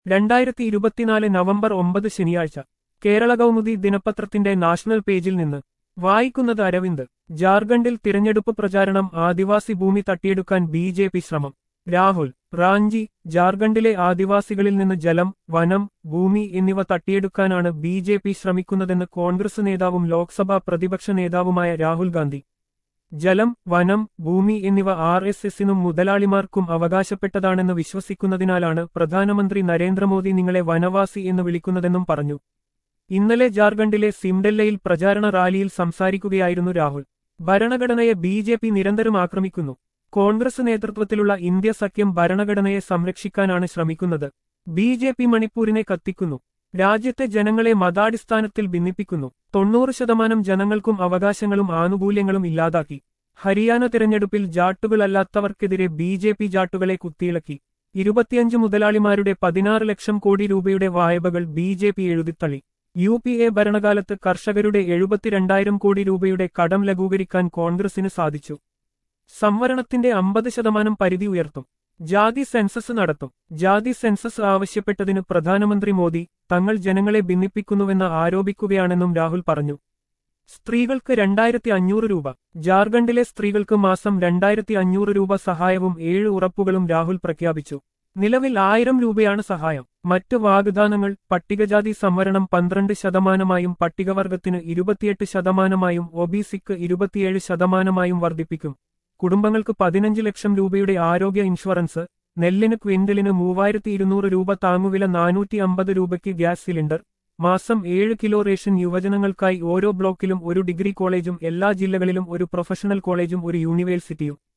രണ്ടായിരത്തി ഇരുപത്തിനാല് നവംബർ ഒമ്പത് ശനിയാഴ്ച കേരള കൗമുദി ദിനപത്രത്തിന്റെ നാഷണൽ പേജിൽ നിന്ന് വായിക്കുന്നത് അരവിന്ദ് ജാർഖണ്ഡിൽ തിരഞ്ഞെടുപ്പ് പ്രചാരണം ആദിവാസി ഭൂമി തട്ടിയെടുക്കാൻ ബി ജെ പി ശ്രമം രാഹുൽ റാഞ്ചി ജാർഖണ്ഡിലെ ആദിവാസികളിൽ നിന്ന് ജലം വനം ഭൂമി എന്നിവ തട്ടിയെടുക്കാനാണ് ബി ജെ പി ശ്രമിക്കുന്നതെന്ന് കോൺഗ്രസ് നേതാവും ലോക്സഭാ പ്രതിപക്ഷ നേതാവുമായ രാഹുൽ ഗാന്ധി ജലം വനം ഭൂമി എന്നിവ ആർ എസ് എസിനും മുതലാളിമാർക്കും അവകാശപ്പെട്ടതാണെന്ന് വിശ്വസിക്കുന്നതിനാലാണ് പ്രധാനമന്ത്രി നരേന്ദ്രമോദി നിങ്ങളെ വനവാസി എന്ന് വിളിക്കുന്നതെന്നും പറഞ്ഞു ഇന്നലെ ജാർഖണ്ഡിലെ സിംഡെല്ലയിൽ പ്രചാരണ റാലിയിൽ സംസാരിക്കുകയായിരുന്നു രാഹുൽ ഭരണഘടനയെ ബി ജെ പി നിരന്തരം ആക്രമിക്കുന്നു കോൺഗ്രസ് നേതൃത്വത്തിലുള്ള ഇന്ത്യ സഖ്യം ഭരണഘടനയെ സംരക്ഷിക്കാനാണ് ശ്രമിക്കുന്നത് ബി ജെ പി മണിപ്പൂരിനെ കത്തിക്കുന്നു രാജ്യത്തെ ജനങ്ങളെ മതാടിസ്ഥാനത്തിൽ ഭിന്നിപ്പിക്കുന്നു തൊണ്ണൂറ് ശതമാനം ജനങ്ങൾക്കും അവകാശങ്ങളും ആനുകൂല്യങ്ങളും ഇല്ലാതാക്കി ഹരിയാന തിരഞ്ഞെടുപ്പിൽ ജാട്ടുകളല്ലാത്തവർക്കെതിരെ ബി ജെ പി ജാട്ടുകളെ കുത്തിയിളക്കി ഇരുപത്തിയഞ്ച് മുതലാളിമാരുടെ പതിനാറ് ലക്ഷം കോടി രൂപയുടെ വായ്പകൾ ബി ജെ പി എഴുതിത്തള്ളി യു പി എ ഭരണകാലത്ത് കർഷകരുടെ എഴുപത്തിരണ്ടായിരം കോടി രൂപയുടെ കടം ലഘൂകരിക്കാൻ കോൺഗ്രസിന് സാധിച്ചു സംവരണത്തിന്റെ അമ്പത് ശതമാനം പരിധി ഉയർത്തും ജാതി സെൻസസ് നടത്തും ജാതി സെൻസസ് ആവശ്യപ്പെട്ടതിന് പ്രധാനമന്ത്രി മോദി തങ്ങൾ ജനങ്ങളെ ഭിന്നിപ്പിക്കുന്നുവെന്ന് ആരോപിക്കുകയാണെന്നും രാഹുൽ പറഞ്ഞു സ്ത്രീകൾക്ക് രണ്ടായിരത്തി അഞ്ഞൂറ് രൂപ ജാർഖണ്ഡിലെ സ്ത്രീകൾക്ക് മാസം രണ്ടായിരത്തി അഞ്ഞൂറ് രൂപ സഹായവും ഏഴ് ഉറപ്പുകളും രാഹുൽ പ്രഖ്യാപിച്ചു നിലവിൽ ആയിരം രൂപയാണ് സഹായം മറ്റ് വാഗ്ദാനങ്ങൾ പട്ടികജാതി സംവരണം പന്ത്രണ്ട് ശതമാനമായും പട്ടികവർഗത്തിന് ഇരുപത്തിയെട്ട് ശതമാനമായും ഒബിസിക്ക് ഇരുപത്തിയേഴ് ശതമാനമായും വർദ്ധിപ്പിക്കും കുടുംബങ്ങൾക്ക് പതിനഞ്ച് ലക്ഷം രൂപയുടെ ആരോഗ്യ ഇൻഷുറൻസ് നെല്ലിന് ക്വിന്റലിന് മൂവായിരത്തി ഇരുന്നൂറ് രൂപ താങ്ങുവില നാനൂറ്റി അമ്പത് രൂപയ്ക്ക് ഗ്യാസ് സിലിണ്ടർ മാസം ഏഴ് കിലോ റേഷൻ യുവജനങ്ങൾക്കായി ഓരോ ബ്ലോക്കിലും ഒരു ഡിഗ്രി കോളേജും എല്ലാ ജില്ലകളിലും ഒരു പ്രൊഫഷണൽ കോളേജും ഒരു യൂണിവേഴ്സിറ്റിയും